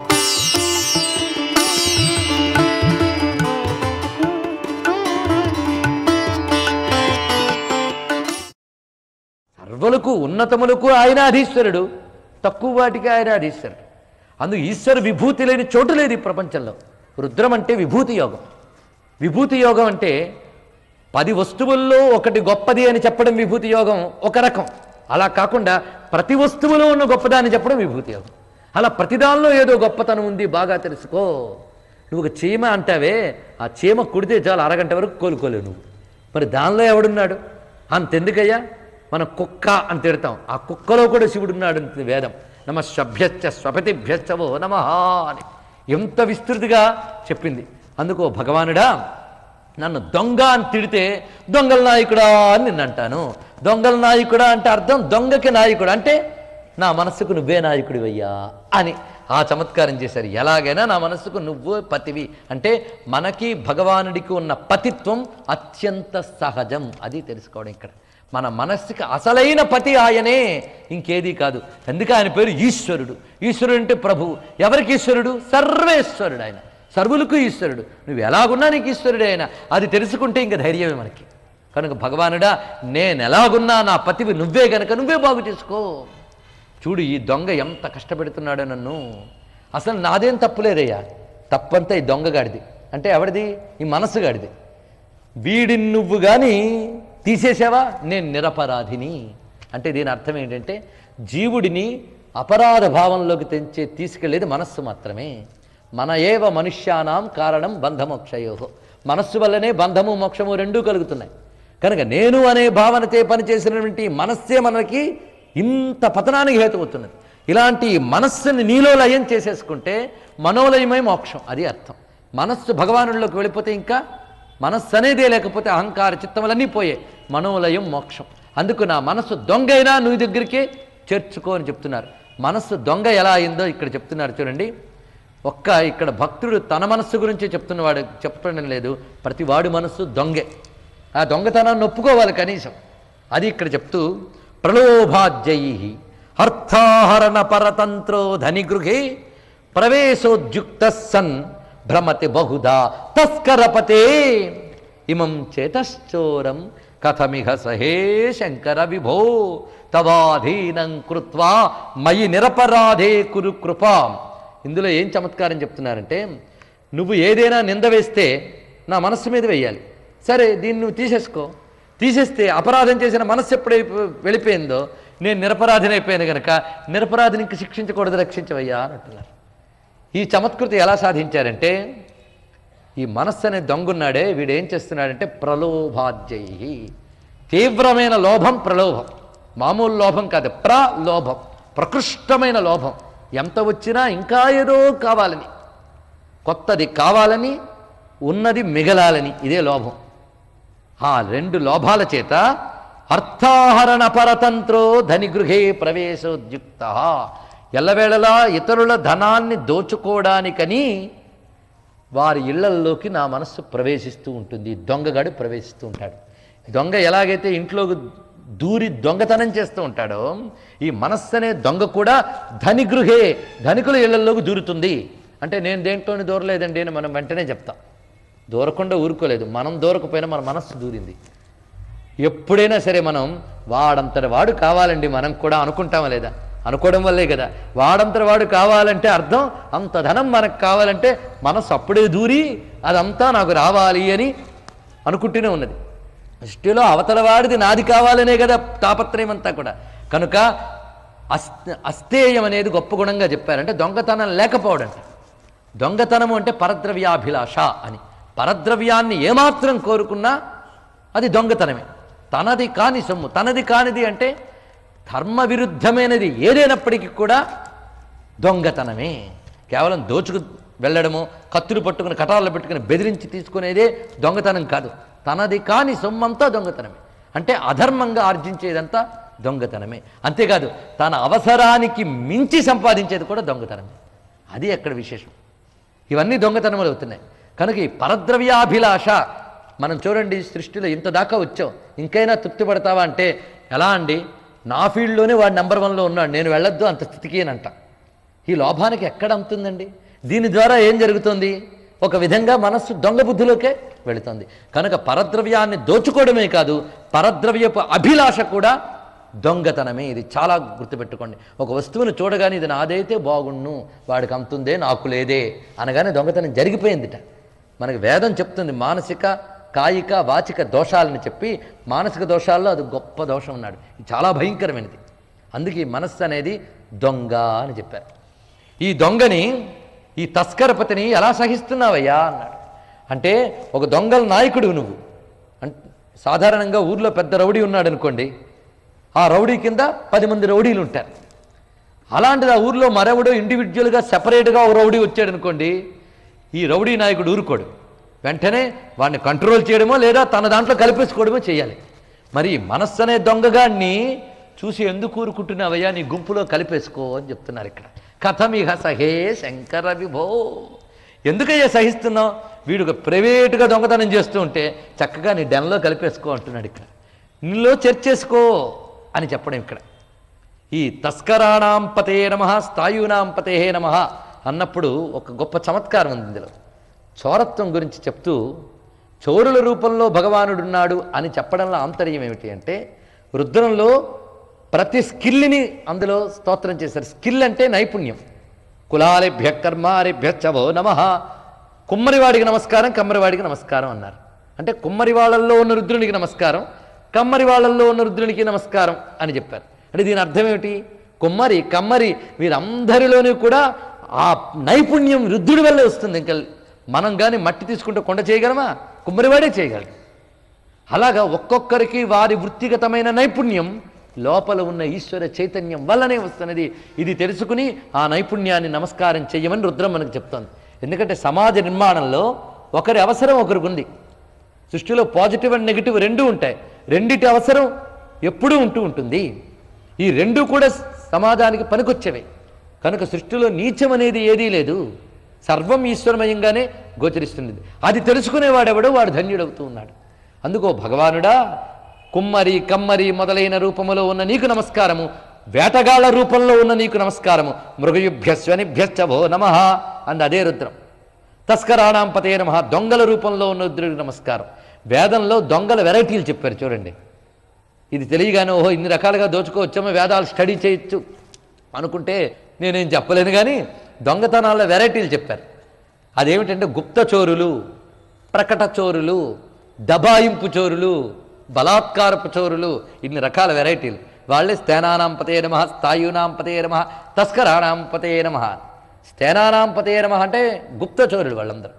సర్వలకు ఉన్నతములకు ఆయన అధీశ్వరుడు తక్కువ వాటికి ఆయన అధీశ్వరుడు అందు ఈశ్వర విభూతి లేని చోటు లేదు ఈ ప్రపంచంలో రుద్రం అంటే విభూతి యోగం విభూతి యోగం అంటే పది వస్తువుల్లో ఒకటి గొప్పది అని చెప్పడం విభూతి యోగం ఒక రకం అలా కాకుండా ప్రతి వస్తువులో ఉన్న గొప్పదాన్ని చెప్పడం విభూతి యోగం అలా ప్రతిదానిలో ఏదో గొప్పతనం ఉంది బాగా తెలుసుకో నువ్వు ఒక చీమ అంటావే ఆ చీమ కుడితే చాలు అరగంట వరకు కోలుకోలేవు నువ్వు మరి దానిలో ఎవడున్నాడు అంతెందుకయ్యా మనం కుక్క అని తిడతాం ఆ కుక్కలో కూడా శివుడున్నాడు అంటుంది వేదం నమ సభ్యశ్చ స్వపతిభ్యశ్చవో నమ అని ఎంత విస్తృతిగా చెప్పింది అందుకో భగవానుడా నన్ను దొంగ అని తిడితే దొంగల నాయకుడా అని నిన్ను అంటాను దొంగల నాయకుడా అంటే అర్థం దొంగకి నాయకుడు అంటే నా మనస్సుకు నువ్వే నాయకుడివయ్యా అని ఆ చమత్కారం చేశారు ఎలాగైనా నా మనస్సుకు నువ్వు పతివి అంటే మనకి భగవానుడికి ఉన్న పతిత్వం అత్యంత సహజం అది తెలుసుకోవడం ఇక్కడ మన మనస్సుకి అసలైన పతి ఆయనే ఇంకేది కాదు అందుకే ఆయన పేరు ఈశ్వరుడు ఈశ్వరుడు అంటే ప్రభువు ఎవరికి ఈశ్వరుడు సర్వేశ్వరుడు ఆయన సర్వులకు ఈశ్వరుడు నువ్వు ఎలాగున్నా నీకు ఈశ్వరుడే ఆయన అది తెలుసుకుంటే ఇంక ధైర్యమే మనకి కనుక భగవానుడా నేను ఎలాగున్నా నా పతివి నువ్వే గనక నువ్వే బాగు చేసుకో చూడు ఈ దొంగ ఎంత కష్టపెడుతున్నాడో నన్ను అసలు నాదేం తప్పులేదయ్యా తప్పంతా ఈ దొంగగాడిది అంటే ఎవడిది ఈ మనసుగాడిది వీడిని నువ్వు కానీ తీసేసావా నేను నిరపరాధిని అంటే దీని అర్థం ఏంటంటే జీవుడిని అపరాధ భావంలోకి తెంచే తీసుకెళ్లేది మనస్సు మాత్రమే మన ఏవ మనుష్యానాం కారణం బంధమోక్షయో మనస్సు వల్లనే బంధము మోక్షము రెండూ కలుగుతున్నాయి కనుక నేను అనే భావనతే పనిచేసినటువంటి మనస్సే మనకి ఇంత పతనానికి హేతువుతున్నది ఇలాంటి మనస్సుని నీలో లయం చేసేసుకుంటే మనోలయమై మోక్షం అది అర్థం మనస్సు భగవానుల్లోకి వెళ్ళిపోతే ఇంకా మనస్సు అనేదే లేకపోతే అహంకార చిత్తములన్నీ పోయే మనోలయం మోక్షం అందుకు నా మనస్సు దొంగ అయినా నువ్వు దగ్గరికే చేర్చుకో అని చెప్తున్నారు మనస్సు దొంగ ఎలా అయిందో ఇక్కడ చెప్తున్నారు చూడండి ఒక్క ఇక్కడ భక్తుడు తన మనస్సు గురించి చెప్తున్నవాడు చెప్పడం లేదు ప్రతి వాడి మనస్సు దొంగే ఆ దొంగతనాన్ని ఒప్పుకోవాలి కనీసం అది ఇక్కడ చెప్తూ ప్రలోభాజ్యై అర్థాహరణ పరతంత్రో ధనిగృహే ప్రవేశోద్యుక్త సన్ భ్రమతి బహుధా తస్కరపతే ఇమం చేతశ్చోరం కథమిహ సహే శంకర విభో తవాధీనం కృత్వా మయి నిరపరాధే కురు కృపాం ఇందులో ఏం చమత్కారం చెప్తున్నారంటే నువ్వు ఏదైనా నింద వేస్తే నా మనస్సు మీద వేయాలి సరే దీన్ని నువ్వు తీసేసుకో తీసేస్తే అపరాధం చేసిన మనస్సు ఎప్పుడు వెళ్ళిపోయిందో నేను నిరపరాధిని అయిపోయాను కనుక నిరపరాధిని ఇంక శిక్షించకూడదు రక్షించవయ్యా అని అంటున్నారు ఈ చమత్కృతి ఎలా సాధించారంటే ఈ మనస్సు అనే దొంగున్నాడే వీడు ఏం చేస్తున్నాడంటే ప్రలోభాద్యై తీవ్రమైన లోభం ప్రలోభం మామూలు లోభం కాదు ప్రలోభం ప్రకృష్టమైన లోభం ఎంత వచ్చినా ఇంకా ఏదో కావాలని కొత్తది కావాలని ఉన్నది మిగలాలని ఇదే లోభం ఆ రెండు లోభాల చేత అర్థాహరణ పరతంత్రో ధనిగృహే ప్రవేశోద్యుక్త ఎల్లవేళలా ఇతరుల ధనాన్ని దోచుకోవడానికని వారి ఇళ్లల్లోకి నా మనస్సు ప్రవేశిస్తూ ఉంటుంది దొంగగాడు ప్రవేశిస్తూ ఉంటాడు దొంగ ఎలాగైతే ఇంట్లోకి దూరి దొంగతనం చేస్తూ ఉంటాడో ఈ మనస్సు అనే దొంగ కూడా ధనిగృహే ధనికుల ఇళ్లల్లోకి దూరుతుంది అంటే నేను దేంట్లోని దూరలేదండి అని మనం వెంటనే చెప్తాం దూరకుండా ఊరుకోలేదు మనం దూరకపోయినా మన మనస్సు దూరింది ఎప్పుడైనా సరే మనం వాడంతటి వాడు కావాలండి మనం కూడా అనుకుంటామా లేదా అనుకోవడం వల్లే కదా వాడంతటి వాడు కావాలంటే అర్థం అంత ధనం మనకు కావాలంటే మనస్సు అప్పుడే దూరి అదంతా నాకు రావాలి అని అనుకుంటూనే ఉన్నది దృష్టిలో అవతల వాడిది నాది కావాలనే కదా తాపత్రయం అంతా కూడా కనుక అస్ అస్తేయం అనేది గొప్ప గుణంగా చెప్పారంటే దొంగతనం లేకపోవడం దొంగతనము అంటే పరద్రవ్యాభిలాష అని పరద్రవ్యాన్ని ఏమాత్రం కోరుకున్నా అది దొంగతనమే తనది కాని సొమ్ము తనది కానిది అంటే ధర్మ విరుద్ధమైనది ఏదైనప్పటికీ కూడా దొంగతనమే కేవలం దోచుకు వెళ్ళడము కత్తులు పట్టుకుని కటాల్లో పెట్టుకుని బెదిరించి తీసుకునేదే దొంగతనం కాదు తనది కాని సొమ్మంతా దొంగతనమే అంటే అధర్మంగా ఆర్జించేదంతా దొంగతనమే అంతేకాదు తన అవసరానికి మించి సంపాదించేది కూడా దొంగతనమే అది అక్కడ విశేషం ఇవన్నీ దొంగతనములు అవుతున్నాయి కనుక ఈ పరద్రవ్యాభిలాష మనం చూడండి సృష్టిలో ఇంత దాకా వచ్చాం ఇంకైనా తృప్తి పడతావా అంటే ఎలా అండి నా ఫీల్డ్లోనే వాడు నెంబర్ వన్లో ఉన్నాడు నేను వెళ్ళొద్దు అంత స్థితికి అని అంట ఈ లోభానికి ఎక్కడ అమ్ముతుందండి దీని ద్వారా ఏం జరుగుతుంది ఒక విధంగా మనస్సు దొంగ బుద్ధిలోకే వెళుతుంది కనుక పరద్రవ్యాన్ని దోచుకోవడమే కాదు పరద్రవ్యపు అభిలాష కూడా దొంగతనమే ఇది చాలా గుర్తుపెట్టుకోండి ఒక వస్తువును చూడగానే ఇది నాదైతే బాగుండు వాడికి అమ్ముతుందే నాకు లేదే అనగానే దొంగతనం జరిగిపోయిందిట మనకి వేదం చెప్తుంది మానసిక కాయిక వాచిక దోషాలని చెప్పి మానసిక దోషాల్లో అది గొప్ప దోషం ఉన్నాడు ఇది చాలా భయంకరమైనది అందుకే ఈ మనస్సు అనేది దొంగ అని చెప్పారు ఈ దొంగని ఈ తస్కరపతిని ఎలా సహిస్తున్నావయ్యా అన్నాడు అంటే ఒక దొంగల నాయకుడు నువ్వు అంటే సాధారణంగా ఊర్లో పెద్ద రౌడీ ఉన్నాడు అనుకోండి ఆ రౌడీ కింద పది మంది రౌడీలు ఉంటారు అలాంటిది ఆ ఊర్లో మరెవడో ఇండివిజువల్గా సెపరేట్గా ఒక రౌడీ వచ్చాడు అనుకోండి ఈ రౌడీ నాయకుడు ఊరుకోడు వెంటనే వాడిని కంట్రోల్ చేయడమో లేదా తన దాంట్లో కలిపేసుకోవడమో చేయాలి మరి మనస్సు అనే దొంగగాన్ని చూసి ఎందుకు ఊరుకుంటున్నావయ్యా నీ గుంపులో కలిపేసుకో అని చెప్తున్నారు ఇక్కడ కథమిహ సహే శంకర విభో ఎందుకయ్యా సహిస్తున్నావు వీడు ప్రైవేటుగా దొంగతనం చేస్తూ ఉంటే చక్కగా నీ డెన్లో కలిపేసుకో అంటున్నాడు ఇక్కడ నీలో చర్చేసుకో అని చెప్పడం ఇక్కడ ఈ తస్కరాణాం పతే నమ స్థాయూనాం పతే నమ అన్నప్పుడు ఒక గొప్ప చమత్కారం ఉంది ఇందులో చోరత్వం గురించి చెప్తూ చోరుల రూపంలో భగవానుడున్నాడు అని చెప్పడంలో ఆంతర్యం ఏమిటి అంటే రుద్రంలో ప్రతి స్కిల్ని అందులో స్తోత్రం చేశారు స్కిల్ అంటే నైపుణ్యం కులాలేభ్య కర్మారేభ్యచ్చవో నమ కుమ్మరివాడికి నమస్కారం కమ్మరివాడికి నమస్కారం అన్నారు అంటే కుమ్మరి వాళ్ళల్లో ఉన్న రుద్రునికి నమస్కారం కమ్మరి వాళ్ళల్లో ఉన్న రుద్రునికి నమస్కారం అని చెప్పారు అంటే దీని అర్థం ఏమిటి కుమ్మరి కమ్మరి వీరందరిలోనూ కూడా ఆ నైపుణ్యం రుద్రుడి వల్లే వస్తుంది ఇంకా మనం కానీ మట్టి తీసుకుంటే కొండ చేయగలమా కుమ్మరివాడే చేయగలడు అలాగా ఒక్కొక్కరికి వారి వృత్తిగతమైన నైపుణ్యం లోపల ఉన్న ఈశ్వర చైతన్యం వల్లనే వస్తున్నది ఇది తెలుసుకుని ఆ నైపుణ్యాన్ని నమస్కారం చెయ్యమని రుద్రం మనకు చెప్తోంది ఎందుకంటే సమాజ నిర్మాణంలో ఒకరి అవసరం ఒకరికి ఉంది సృష్టిలో పాజిటివ్ అండ్ నెగిటివ్ రెండూ ఉంటాయి రెండిటి అవసరం ఎప్పుడూ ఉంటూ ఉంటుంది ఈ రెండు కూడా సమాజానికి పనికొచ్చేవే కనుక సృష్టిలో నీచం అనేది ఏదీ లేదు సర్వం ఈశ్వరమయంగానే గోచరిస్తుంది అది తెలుసుకునేవాడెవడో వాడు ధన్యుడవుతూ ఉన్నాడు అందుకో భగవానుడా కుమ్మరి కమ్మరి మొదలైన రూపములో ఉన్న నీకు నమస్కారము వేటగాళ్ల రూపంలో ఉన్న నీకు నమస్కారము మృగయుభ్యస్వనిభ్యశ్చ భో నమ అంది అదే రుద్రం తస్కరాణాం పతే నమ దొంగల రూపంలో ఉన్న రుద్రుడికి నమస్కారం వేదంలో దొంగల వెరైటీలు చెప్పారు చూడండి ఇది తెలియగానే ఓహో ఇన్ని రకాలుగా దోచుకోవచ్చామో వేదాలు స్టడీ చేయొచ్చు అనుకుంటే నేనేం చెప్పలేను కానీ దొంగతనాల వెరైటీలు చెప్పారు అదేమిటంటే గుప్త చోరులు ప్రకట చోరులు దబాయింపు చోరులు బలాత్కారపు చోరులు ఇన్ని రకాల వెరైటీలు వాళ్ళే స్థేనానాం పతే నమ స్థాయూనాం పతే నమ తస్కరాణాం పతే నమ స్థేనానాం పతే నమ అంటే గుప్త చోరులు వాళ్ళందరూ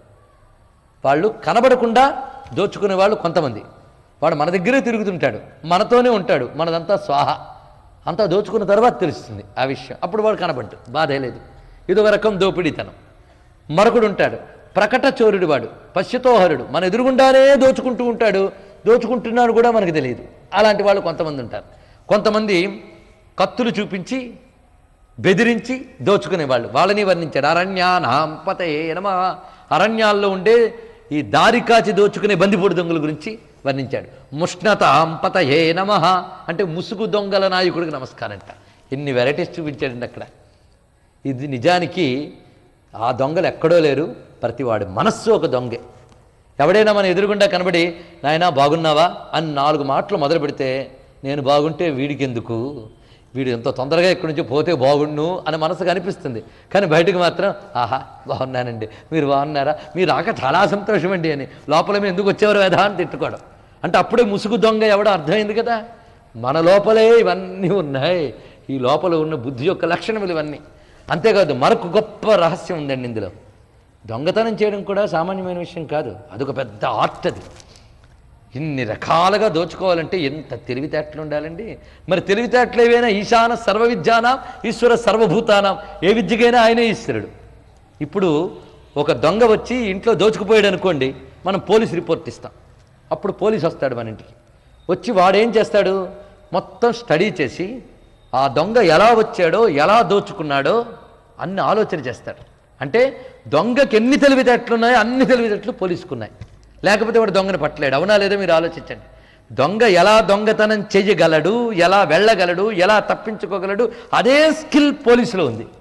వాళ్ళు కనబడకుండా దోచుకునే వాళ్ళు కొంతమంది వాడు మన దగ్గరే తిరుగుతుంటాడు మనతోనే ఉంటాడు మనదంతా స్వాహ అంతా దోచుకున్న తర్వాత తెలుస్తుంది ఆ విషయం అప్పుడు వాడు కనబడ్డు బాధే లేదు ఇదొక రకం దోపిడీతనం మరొకడు ఉంటాడు ప్రకట చోరుడు వాడు పశ్యతోహరుడు మన ఎదురుగుండానే దోచుకుంటూ ఉంటాడు దోచుకుంటున్నాడు కూడా మనకు తెలియదు అలాంటి వాళ్ళు కొంతమంది ఉంటారు కొంతమంది కత్తులు చూపించి బెదిరించి దోచుకునేవాళ్ళు వాళ్ళని వర్ణించాడు అరణ్యానాం పతయే నమ అరణ్యాల్లో ఉండే ఈ దారి కాచి దోచుకునే బందిపోడు దొంగల గురించి వర్ణించాడు ముష్ణతాం పతయే నమ అంటే ముసుగు దొంగల నాయకుడికి నమస్కారం అంట ఎన్ని వెరైటీస్ చూపించాడండి అక్కడ ఇది నిజానికి ఆ దొంగలు ఎక్కడో లేరు ప్రతివాడు మనస్సు ఒక దొంగే ఎవడైనా మన ఎదురుగుండా కనబడి నాయనా బాగున్నావా అని నాలుగు మాటలు మొదలు పెడితే నేను బాగుంటే వీడికి ఎందుకు వీడు ఎంతో తొందరగా ఇక్కడి నుంచి పోతే బాగుండు అని మనసుకు అనిపిస్తుంది కానీ బయటకు మాత్రం ఆహా బాగున్నానండి మీరు బాగున్నారా మీరు రాక చాలా సంతోషం అండి అని లోపల మీరు ఎందుకు వచ్చేవారు వేదా అని తిట్టుకోవడం అంటే అప్పుడే ముసుగు దొంగ ఎవడో అర్థమైంది కదా మన లోపలే ఇవన్నీ ఉన్నాయి ఈ లోపల ఉన్న బుద్ధి యొక్క లక్షణములు ఇవన్నీ అంతేకాదు మరొక గొప్ప రహస్యం ఉందండి ఇందులో దొంగతనం చేయడం కూడా సామాన్యమైన విషయం కాదు అదొక పెద్ద ఆర్ట్ అది ఇన్ని రకాలుగా దోచుకోవాలంటే ఎంత తెలివితేటలు ఉండాలండి మరి తెలివితేటలు ఏవైనా ఈశాన సర్వ విద్యానాం ఈశ్వర సర్వభూతానాం ఏ విద్యకైనా ఆయనే ఈశ్వరుడు ఇప్పుడు ఒక దొంగ వచ్చి ఇంట్లో దోచుకుపోయాడు అనుకోండి మనం పోలీస్ రిపోర్ట్ ఇస్తాం అప్పుడు పోలీస్ వస్తాడు మన ఇంటికి వచ్చి వాడేం చేస్తాడు మొత్తం స్టడీ చేసి ఆ దొంగ ఎలా వచ్చాడో ఎలా దోచుకున్నాడో అన్ని ఆలోచన చేస్తాడు అంటే దొంగకి ఎన్ని తెలివితేటలు ఉన్నాయో అన్ని తెలివితేటలు పోలీసుకున్నాయి లేకపోతే వాడు దొంగని పట్టలేడు అవునా లేదో మీరు ఆలోచించండి దొంగ ఎలా దొంగతనం చేయగలడు ఎలా వెళ్ళగలడు ఎలా తప్పించుకోగలడు అదే స్కిల్ పోలీసులో ఉంది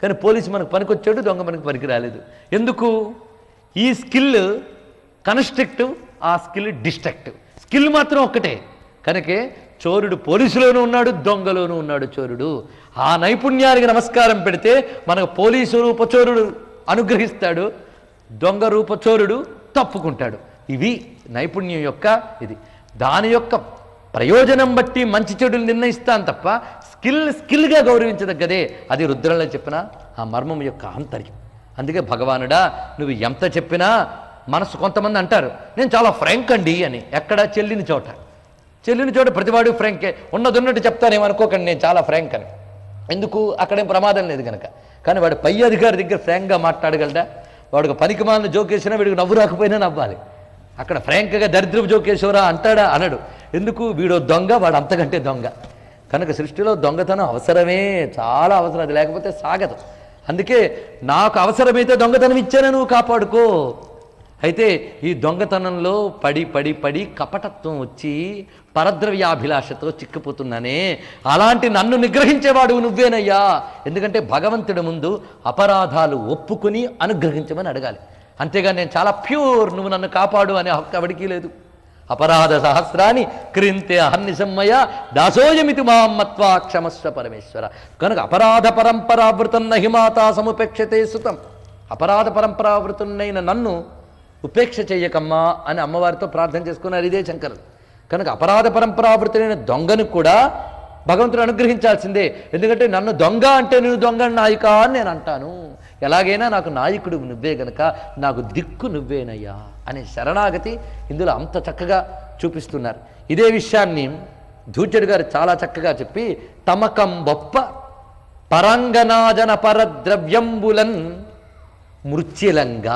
కానీ పోలీసు మనకు పనికొచ్చాడు దొంగ మనకు పనికి రాలేదు ఎందుకు ఈ స్కిల్ కన్స్ట్రక్టివ్ ఆ స్కిల్ డిస్ట్రక్టివ్ స్కిల్ మాత్రం ఒక్కటే కనుకే చోరుడు పోలీసులోనూ ఉన్నాడు దొంగలోనూ ఉన్నాడు చోరుడు ఆ నైపుణ్యానికి నమస్కారం పెడితే మనకు పోలీసు రూపచోరుడు అనుగ్రహిస్తాడు దొంగ రూపచోరుడు తప్పుకుంటాడు ఇవి నైపుణ్యం యొక్క ఇది దాని యొక్క ప్రయోజనం బట్టి మంచి చెడులు నిర్ణయిస్తాను తప్ప స్కిల్ స్కిల్గా గౌరవించదగ్గదే అది రుద్రంలో చెప్పిన ఆ మర్మం యొక్క ఆంతర్యం అందుకే భగవానుడా నువ్వు ఎంత చెప్పినా మనసు కొంతమంది అంటారు నేను చాలా ఫ్రాంక్ అండి అని ఎక్కడ చెల్లిని చోట చెల్లిని చోట ప్రతివాడు ఫ్రాంకే ఉన్నది ఉన్నట్టు చెప్తానేమనుకోకండి నేను చాలా ఫ్రాంక్ అని ఎందుకు అక్కడేం ప్రమాదం లేదు కనుక కానీ వాడు పై అధికారి దగ్గర ఫ్రాంక్గా మాట్లాడగలడా వాడికి పనికి మాలిన జోకేసినా వీడికి నవ్వు రాకపోయినా నవ్వాలి అక్కడ ఫ్రాంక్గా దరిద్రపు జోకేశ్వరా అంటాడా అనడు ఎందుకు వీడో దొంగ వాడు అంతకంటే దొంగ కనుక సృష్టిలో దొంగతనం అవసరమే చాలా అవసరం అది లేకపోతే సాగదు అందుకే నాకు అవసరమైతే దొంగతనం ఇచ్చాను నువ్వు కాపాడుకో అయితే ఈ దొంగతనంలో పడి పడి పడి కపటత్వం వచ్చి పరద్రవ్యాభిలాషతో చిక్కిపోతున్నానే అలాంటి నన్ను నిగ్రహించేవాడు నువ్వేనయ్యా ఎందుకంటే భగవంతుడి ముందు అపరాధాలు ఒప్పుకుని అనుగ్రహించమని అడగాలి అంతేగాని నేను చాలా ప్యూర్ నువ్వు నన్ను కాపాడు అనే హక్కు ఎవడికి లేదు అపరాధ సహస్రాన్ని క్రింతే అహర్నిశమ్మయ దాసోయమితి మామత్వా క్షమస్వ పరమేశ్వర కనుక అపరాధ పరంపరావృతం నహిమాతా సముపేక్షతే సుతం అపరాధ పరంపరావృతున్నైన నన్ను ఉపేక్ష చెయ్యకమ్మా అని అమ్మవారితో ప్రార్థన చేసుకున్నారు ఇదే శంకరులు కనుక అపరాధ పరంపరావృతులైన దొంగను కూడా భగవంతుడు అనుగ్రహించాల్సిందే ఎందుకంటే నన్ను దొంగ అంటే నేను దొంగ నాయిక అని నేను అంటాను ఎలాగైనా నాకు నాయకుడు నువ్వే గనక నాకు దిక్కు నువ్వేనయ్యా అనే శరణాగతి ఇందులో అంత చక్కగా చూపిస్తున్నారు ఇదే విషయాన్ని ధూర్జుడు గారు చాలా చక్కగా చెప్పి తమకం బొప్ప పరంగనాజన పరద్రవ్యంబులన్ మృత్యులంగా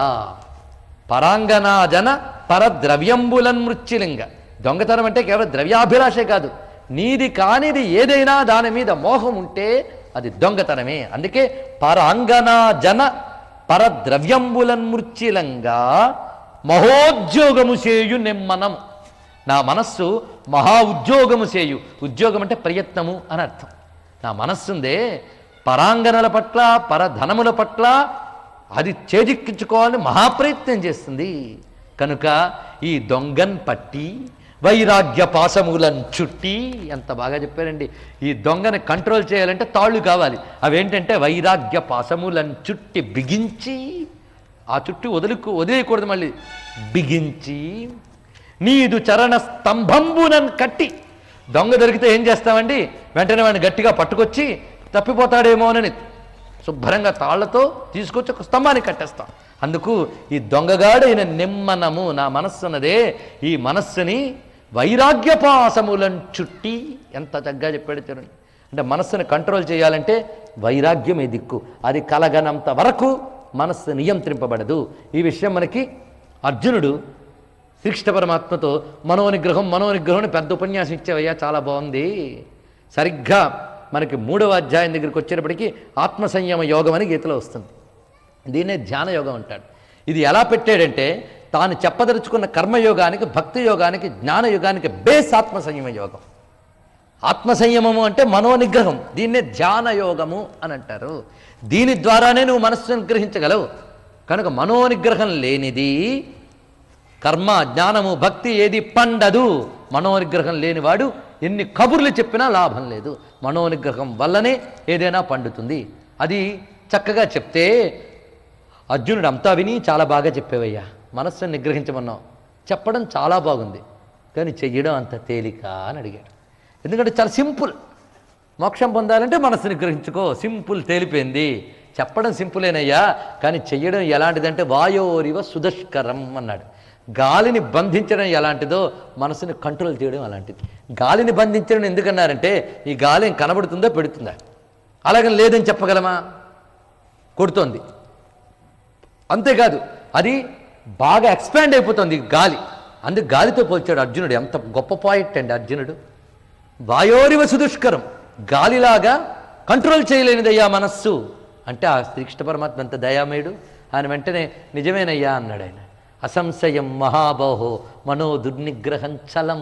పరాంగనాజన పరద్రవ్యంబులన్ మృత్యులింగ దొంగతనం అంటే కేవలం ద్రవ్యాభిలాషే కాదు నీది కానిది ఏదైనా దాని మీద మోహం ఉంటే అది దొంగతనమే అందుకే పరాంగనాజన పరద్రవ్యంబులన్ మృత్యులంగా మహోద్యోగము చేయు నెమ్మనం నా మనస్సు మహా ఉద్యోగము చేయు ఉద్యోగం అంటే ప్రయత్నము అని అర్థం నా మనస్సుందే పరాంగనల పట్ల పరధనముల పట్ల అది చేజిక్కించుకోవాలని మహాప్రయత్నం చేస్తుంది కనుక ఈ దొంగన్ పట్టి వైరాగ్య పాశములను చుట్టి ఎంత బాగా చెప్పారండి ఈ దొంగని కంట్రోల్ చేయాలంటే తాళ్ళు కావాలి అవేంటంటే వైరాగ్య పాశములను చుట్టి బిగించి ఆ చుట్టి వదులుకు వదిలేయకూడదు మళ్ళీ బిగించి నీదు చరణ స్తంభంబునన్ కట్టి దొంగ దొరికితే ఏం చేస్తామండి వెంటనే వాడిని గట్టిగా పట్టుకొచ్చి తప్పిపోతాడేమోనని శుభ్రంగా తాళ్లతో తీసుకొచ్చి ఒక స్తంభాన్ని కట్టేస్తాం అందుకు ఈ దొంగగాడైన నిమ్మనము నా మనస్సున్నదే ఈ మనస్సుని వైరాగ్యపాసములను చుట్టి ఎంత చక్కగా చెప్పాడు చూడండి అంటే మనస్సుని కంట్రోల్ చేయాలంటే వైరాగ్యమే దిక్కు అది కలగనంత వరకు మనస్సు నియంత్రింపబడదు ఈ విషయం మనకి అర్జునుడు శ్రీకృష్ణ పరమాత్మతో మనోనిగ్రహం మనోనిగ్రహం అని పెద్ద ఉపన్యాసం ఇచ్చేవయ్యా చాలా బాగుంది సరిగ్గా మనకి మూడవ అధ్యాయం దగ్గరికి వచ్చేటప్పటికి ఆత్మ సంయమ యోగం అని గీతలో వస్తుంది దీన్నే ధ్యాన యోగం అంటాడు ఇది ఎలా పెట్టాడంటే తాను చెప్పదలుచుకున్న కర్మయోగానికి భక్తి యోగానికి జ్ఞాన యోగానికి బేస్ ఆత్మ సంయమ యోగం ఆత్మ సంయమము అంటే మనోనిగ్రహం దీన్నే ధ్యాన యోగము అని అంటారు దీని ద్వారానే నువ్వు మనస్సును గ్రహించగలవు కనుక మనోనిగ్రహం లేనిది కర్మ జ్ఞానము భక్తి ఏది పండదు మనోనిగ్రహం లేనివాడు ఎన్ని కబుర్లు చెప్పినా లాభం లేదు మనోనిగ్రహం వల్లనే ఏదైనా పండుతుంది అది చక్కగా చెప్తే అర్జునుడు అంతా విని చాలా బాగా చెప్పేవయ్యా మనస్సును నిగ్రహించమన్నావు చెప్పడం చాలా బాగుంది కానీ చెయ్యడం అంత తేలిక అని అడిగాడు ఎందుకంటే చాలా సింపుల్ మోక్షం పొందాలంటే మనస్సు నిగ్రహించుకో సింపుల్ తేలిపోయింది చెప్పడం సింపులేనయ్యా కానీ చెయ్యడం ఎలాంటిదంటే వాయోరివ సుదష్కరం అన్నాడు గాలిని బంధించడం ఎలాంటిదో మనసుని కంట్రోల్ చేయడం అలాంటిది గాలిని బంధించడం ఎందుకన్నారంటే ఈ గాలి ఏం కనబడుతుందో పెడుతుందా అలాగని లేదని చెప్పగలమా కొడుతోంది అంతేకాదు అది బాగా ఎక్స్పాండ్ అయిపోతుంది ఈ గాలి అందుకు గాలితో పోల్చాడు అర్జునుడు ఎంత గొప్ప పాయింట్ అండి అర్జునుడు వాయోరివ సుదుష్కరం గాలిలాగా కంట్రోల్ చేయలేనిదయ్యా మనస్సు అంటే ఆ శ్రీకృష్ణ పరమాత్మ ఎంత దయామయుడు ఆయన వెంటనే నిజమేనయ్యా అన్నాడు ఆయన అసంశయం మహాబాహో మనో దుర్నిగ్రహం చలం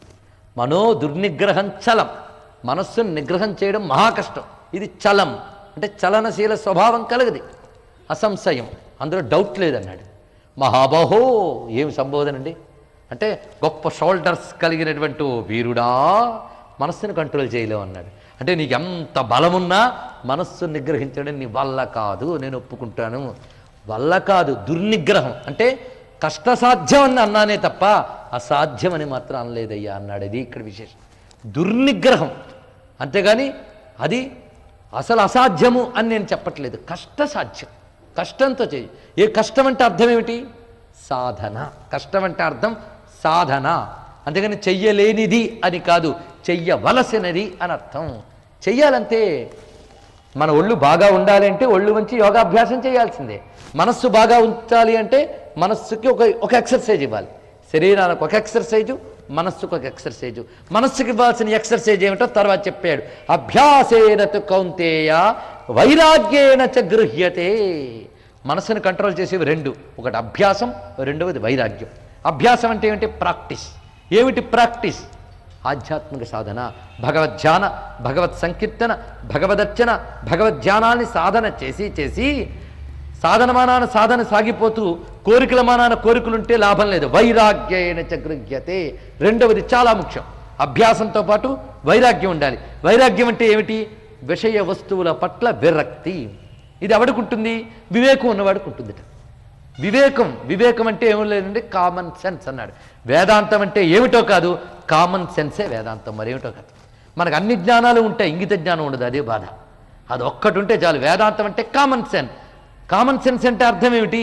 మనో దుర్నిగ్రహం చలం మనస్సును నిగ్రహం చేయడం మహా కష్టం ఇది చలం అంటే చలనశీల స్వభావం కలగది అసంశయం అందులో డౌట్ లేదన్నాడు మహాబాహో ఏం సంబోధన అండి అంటే గొప్ప షోల్డర్స్ కలిగినటువంటి ఓ వీరుడా మనస్సును కంట్రోల్ చేయలేవు అన్నాడు అంటే నీకు ఎంత బలమున్నా మనస్సును నిగ్రహించడం నీ వల్ల కాదు నేను ఒప్పుకుంటాను వల్ల కాదు దుర్నిగ్రహం అంటే కష్టసాధ్యం అని అన్నానే తప్ప అసాధ్యమని మాత్రం అనలేదయ్యా అన్నాడు ఇది ఇక్కడ విశేషం దుర్నిగ్రహం అంతేగాని అది అసలు అసాధ్యము అని నేను చెప్పట్లేదు కష్టసాధ్యం కష్టంతో చేయి ఏ కష్టం అంటే అర్థం ఏమిటి సాధన కష్టం అంటే అర్థం సాధన అంతేగాని చెయ్యలేనిది అని కాదు చెయ్యవలసినది అని అర్థం చెయ్యాలంతే మన ఒళ్ళు బాగా ఉండాలి అంటే ఒళ్ళు మంచి యోగాభ్యాసం చేయాల్సిందే మనస్సు బాగా ఉంచాలి అంటే మనస్సుకి ఒక ఒక ఎక్సర్సైజ్ ఇవ్వాలి శరీరానికి ఒక ఎక్సర్సైజు మనస్సుకు ఒక ఎక్సర్సైజు మనస్సుకి ఇవ్వాల్సిన ఎక్సర్సైజ్ ఏమిటో తర్వాత చెప్పాడు అభ్యాసేన తు కౌంతేయ వైరాగ్యేన చ గృహ్యతే మనస్సును కంట్రోల్ చేసేవి రెండు ఒకటి అభ్యాసం రెండవది వైరాగ్యం అభ్యాసం అంటే ఏమిటి ప్రాక్టీస్ ఏమిటి ప్రాక్టీస్ ఆధ్యాత్మిక సాధన భగవద్ధ్యాన భగవత్ సంకీర్తన భగవదర్చన భగవద్ధ్యానాన్ని సాధన చేసి చేసి సాధనమానాన సాధన సాగిపోతూ కోరికల మానాన కోరికలుంటే లాభం లేదు వైరాగ్యైన చగృహ్యతే రెండవది చాలా ముఖ్యం అభ్యాసంతో పాటు వైరాగ్యం ఉండాలి వైరాగ్యం అంటే ఏమిటి విషయ వస్తువుల పట్ల విరక్తి ఇది ఎవడికుంటుంది వివేకం ఉన్నవాడికి ఉంటుందిట వివేకం వివేకం అంటే ఏమీ లేదండి కామన్ సెన్స్ అన్నాడు వేదాంతం అంటే ఏమిటో కాదు కామన్ సెన్సే వేదాంతం మరేమిటో కాదు మనకు అన్ని జ్ఞానాలు ఉంటాయి ఇంగిత జ్ఞానం ఉండదు అదే బాధ అది ఒక్కటి ఉంటే చాలు వేదాంతం అంటే కామన్ సెన్స్ కామన్ సెన్స్ అంటే అర్థం ఏమిటి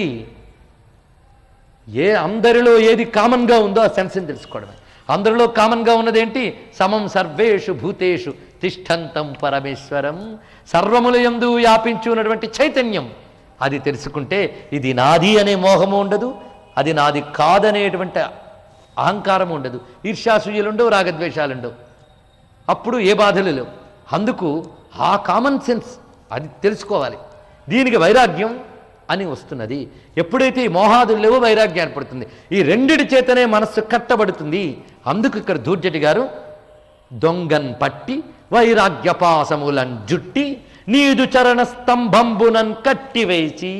ఏ అందరిలో ఏది కామన్గా ఉందో ఆ సెన్స్ని తెలుసుకోవడమే అందరిలో కామన్గా ఉన్నదేంటి సమం సర్వేషు భూతేషు తిష్టంతం పరమేశ్వరం సర్వముల యందు వ్యాపించి ఉన్నటువంటి చైతన్యం అది తెలుసుకుంటే ఇది నాది అనే మోహము ఉండదు అది నాది కాదనేటువంటి అహంకారం ఉండదు ఈర్ష్యాసూయులుండవు రాగద్వేషాలుండవు అప్పుడు ఏ బాధలు లేవు అందుకు ఆ కామన్ సెన్స్ అది తెలుసుకోవాలి దీనికి వైరాగ్యం అని వస్తున్నది ఎప్పుడైతే ఈ మోహాదులు లేవో వైరాగ్యం ఏర్పడుతుంది ఈ రెండిటి చేతనే మనస్సు కట్టబడుతుంది అందుకు ఇక్కడ దూర్జటి గారు దొంగన్ పట్టి వైరాగ్యపాసములన్ జుట్టి నీదు చరణ స్తంభంబునన్ కట్టివేసి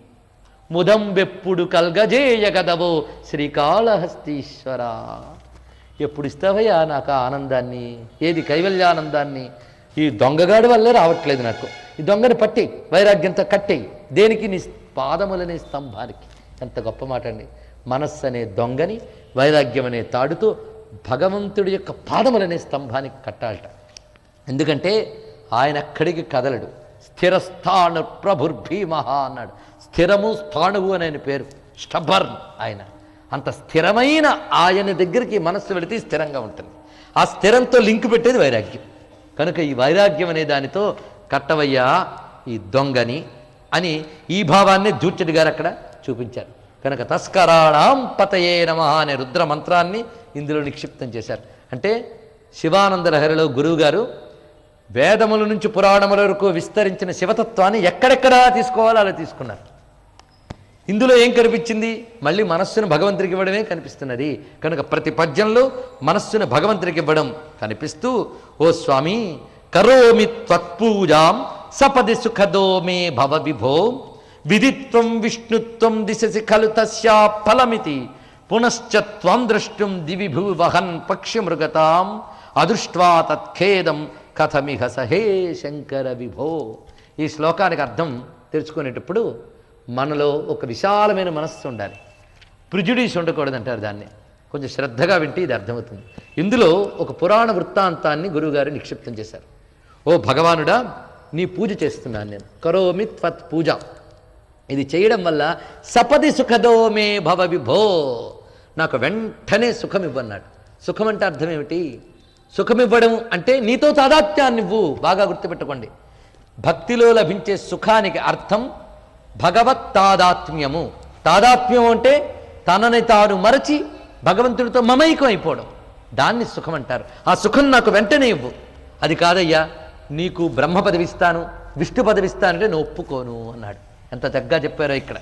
ముదంబెప్పుడు కల్గజేయగదవో శ్రీకాళహస్తీశ్వర ఎప్పుడు ఇస్తావయ్యా నాకు ఆ ఆనందాన్ని ఏది కైవల్యానందాన్ని ఈ దొంగగాడి వల్లే రావట్లేదు నాకు ఈ దొంగని పట్టి వైరాగ్యంతో కట్టేయి దేనికి నీ పాదములనే స్తంభానికి ఎంత గొప్ప మాట అండి మనస్సు అనే దొంగని వైరాగ్యం అనే తాడుతో భగవంతుడి యొక్క పాదములనే స్తంభానికి కట్టాలట ఎందుకంటే ఆయన అక్కడికి కదలడు స్థిరస్థాను ప్రభుర్భీమహ అన్నాడు స్థిరము స్థాణువు అని ఆయన పేరు స్టబర్న్ ఆయన అంత స్థిరమైన ఆయన దగ్గరికి మనస్సు వెళితే స్థిరంగా ఉంటుంది ఆ స్థిరంతో లింక్ పెట్టేది వైరాగ్యం కనుక ఈ వైరాగ్యం అనే దానితో కట్టవయ్యా ఈ దొంగని అని ఈ భావాన్ని దూర్చడి గారు అక్కడ చూపించారు కనుక తస్కరాణం పతయే నమ అనే రుద్ర మంత్రాన్ని ఇందులో నిక్షిప్తం చేశారు అంటే శివానంద లహరిలో గురువు గారు వేదముల నుంచి పురాణముల వరకు విస్తరించిన శివతత్వాన్ని ఎక్కడెక్కడ తీసుకోవాలో అలా తీసుకున్నారు ఇందులో ఏం కనిపించింది మళ్ళీ మనస్సును భగవంతుడికి ఇవ్వడమే కనిపిస్తున్నది కనుక ప్రతి పద్యంలో మనస్సును భగవంతుడికి ఇవ్వడం కనిపిస్తూ ఓ స్వామి కరోమి త్వత్పూజాం సపది సుఖదో మే భవ విభో విదిత్వం విష్ణుత్వం దిశసి ఖలు తస్యా ఫలమితి పునశ్చ త్వం ద్రష్టుం దివిభూ వహన్ పక్షిమృగతాం అదృష్ట్వా తత్ఖేదం కథమిహ సహే శంకర విభో ఈ శ్లోకానికి అర్థం తెలుసుకునేటప్పుడు మనలో ఒక విశాలమైన మనస్సు ఉండాలి ప్రిజుడీస్ ఉండకూడదు అంటారు దాన్ని కొంచెం శ్రద్ధగా వింటే ఇది అర్థమవుతుంది ఇందులో ఒక పురాణ వృత్తాంతాన్ని గురువుగారు నిక్షిప్తం చేశారు ఓ భగవానుడా నీ పూజ చేస్తున్నాను నేను కరోమి త్వత్ పూజ ఇది చేయడం వల్ల సపది సుఖదో మే భవ విభో నాకు వెంటనే సుఖం ఇవ్వన్నాడు సుఖం అంటే అర్థం ఏమిటి సుఖం ఇవ్వడం అంటే నీతో తాదాత్యాన్ని ఇవ్వు బాగా గుర్తుపెట్టుకోండి భక్తిలో లభించే సుఖానికి అర్థం భగవత్ తాదాత్మ్యము తాదాత్మ్యం అంటే తనని తాను మరచి భగవంతుడితో మమైకం అయిపోవడం దాన్ని సుఖం అంటారు ఆ సుఖం నాకు వెంటనే ఇవ్వు అది కాదయ్యా నీకు బ్రహ్మ పదవిస్తాను విష్ణు పదవిస్తానంటే నేను ఒప్పుకోను అన్నాడు ఎంత చక్కగా చెప్పారో ఇక్కడ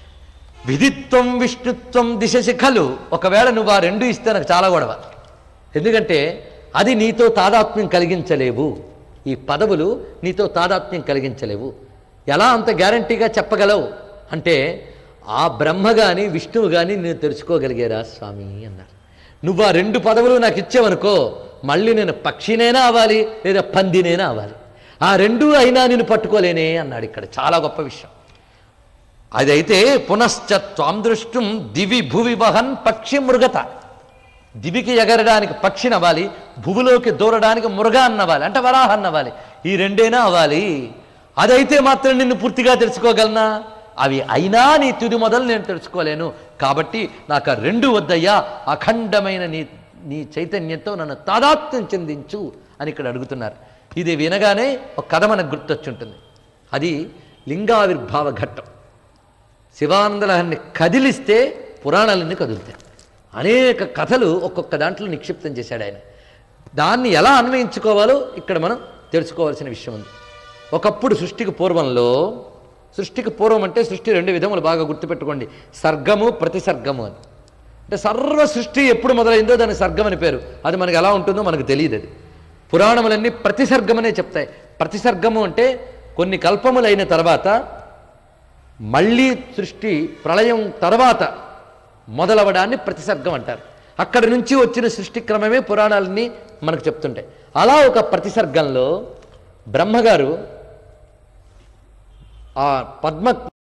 విధిత్వం విష్ణుత్వం దిశ శిఖలు ఒకవేళ నువ్వు ఆ రెండు ఇస్తే నాకు చాలా గొడవ ఎందుకంటే అది నీతో తాదాత్మ్యం కలిగించలేవు ఈ పదవులు నీతో తాదాత్మ్యం కలిగించలేవు ఎలా అంత గ్యారంటీగా చెప్పగలవు అంటే ఆ బ్రహ్మ కానీ విష్ణువు కానీ నేను తెలుసుకోగలిగారా స్వామి అన్నారు నువ్వు ఆ రెండు పదవులు నాకు ఇచ్చావనుకో మళ్ళీ నేను పక్షినైనా అవ్వాలి లేదా పందినైనా అవ్వాలి ఆ రెండు అయినా నేను పట్టుకోలేనే అన్నాడు ఇక్కడ చాలా గొప్ప విషయం అదైతే పునశ్చ త్వాం దృష్టం దివి భువి వహన్ పక్షి మృగత దివికి ఎగరడానికి పక్షిని అవ్వాలి భువిలోకి దూరడానికి మృగ అన్నవ్వాలి అంటే వరాహ అన్నవ్వాలి ఈ రెండైనా అవ్వాలి అదైతే మాత్రం నిన్ను పూర్తిగా తెలుసుకోగలనా అవి అయినా నీ తుది మొదలు నేను తెలుసుకోలేను కాబట్టి నాకు ఆ రెండు వద్దయ్యా అఖండమైన నీ నీ చైతన్యంతో నన్ను తాదాత్మ్యం చెందించు అని ఇక్కడ అడుగుతున్నారు ఇది వినగానే ఒక కథ మనకు గుర్తొచ్చుంటుంది అది లింగావిర్భావ ఘట్టం శివానందలహరిని కదిలిస్తే పురాణాలన్నీ కదులుతాయి అనేక కథలు ఒక్కొక్క దాంట్లో నిక్షిప్తం చేశాడు ఆయన దాన్ని ఎలా అన్వయించుకోవాలో ఇక్కడ మనం తెలుసుకోవాల్సిన విషయం ఉంది ఒకప్పుడు సృష్టికి పూర్వంలో సృష్టికి పూర్వం అంటే సృష్టి రెండు విధములు బాగా గుర్తుపెట్టుకోండి సర్గము ప్రతిసర్గము అని అంటే సర్వ సృష్టి ఎప్పుడు మొదలైందో దాని సర్గం అని పేరు అది మనకి ఎలా ఉంటుందో మనకు తెలియదు అది పురాణములన్నీ ప్రతిసర్గమనే చెప్తాయి ప్రతిసర్గము అంటే కొన్ని కల్పములైన తర్వాత మళ్ళీ సృష్టి ప్రళయం తర్వాత మొదలవడాన్ని ప్రతిసర్గం అంటారు అక్కడి నుంచి వచ్చిన సృష్టి క్రమమే పురాణాలన్నీ మనకు చెప్తుంటాయి అలా ఒక ప్రతిసర్గంలో బ్రహ్మగారు ఆ పద్మ